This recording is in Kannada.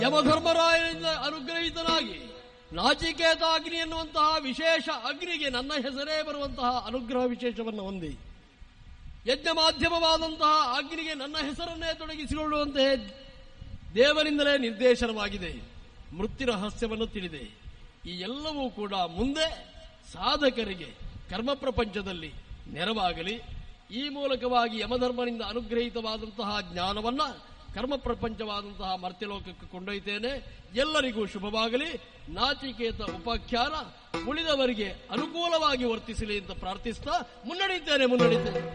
ಯಮಧರ್ಮರಾಯನಿಂದ ಅನುಗ್ರಹಿತನಾಗಿ ನಾಚಿಕೇತ ಅಗ್ನಿ ಎನ್ನುವಂತಹ ವಿಶೇಷ ಅಗ್ನಿಗೆ ನನ್ನ ಹೆಸರೇ ಬರುವಂತಹ ಅನುಗ್ರಹ ವಿಶೇಷವನ್ನು ಹೊಂದಿ ಯಜ್ಞ ಮಾಧ್ಯಮವಾದಂತಹ ಅಗ್ನಿಗೆ ನನ್ನ ಹೆಸರನ್ನೇ ತೊಡಗಿಸಿಕೊಳ್ಳುವಂತೆ ದೇವರಿಂದಲೇ ನಿರ್ದೇಶನವಾಗಿದೆ ಮೃತ್ಯು ರಹಸ್ಯವನ್ನು ತಿಳಿದೆ ಈ ಎಲ್ಲವೂ ಕೂಡ ಮುಂದೆ ಸಾಧಕರಿಗೆ ಕರ್ಮ ಪ್ರಪಂಚದಲ್ಲಿ ನೆರವಾಗಲಿ ಈ ಮೂಲಕವಾಗಿ ಯಮಧರ್ಮನಿಂದ ಅನುಗ್ರಹಿತವಾದಂತಹ ಜ್ಞಾನವನ್ನ ಕರ್ಮ ಪ್ರಪಂಚವಾದಂತಹ ಮರ್ತ್ಯಲೋಕಕ್ಕೆ ಕೊಂಡೊಯ್ತೇನೆ ಎಲ್ಲರಿಗೂ ಶುಭವಾಗಲಿ ನಾಚಿಕೇತ ಉಪಾಖ್ಯಾನ ಉಳಿದವರಿಗೆ ಅನುಕೂಲವಾಗಿ ವರ್ತಿಸಲಿ ಅಂತ ಪ್ರಾರ್ಥಿಸ್ತಾ ಮುನ್ನಡೆಯುತ್ತೇನೆ ಮುನ್ನಡೆಯುತ್ತೇನೆ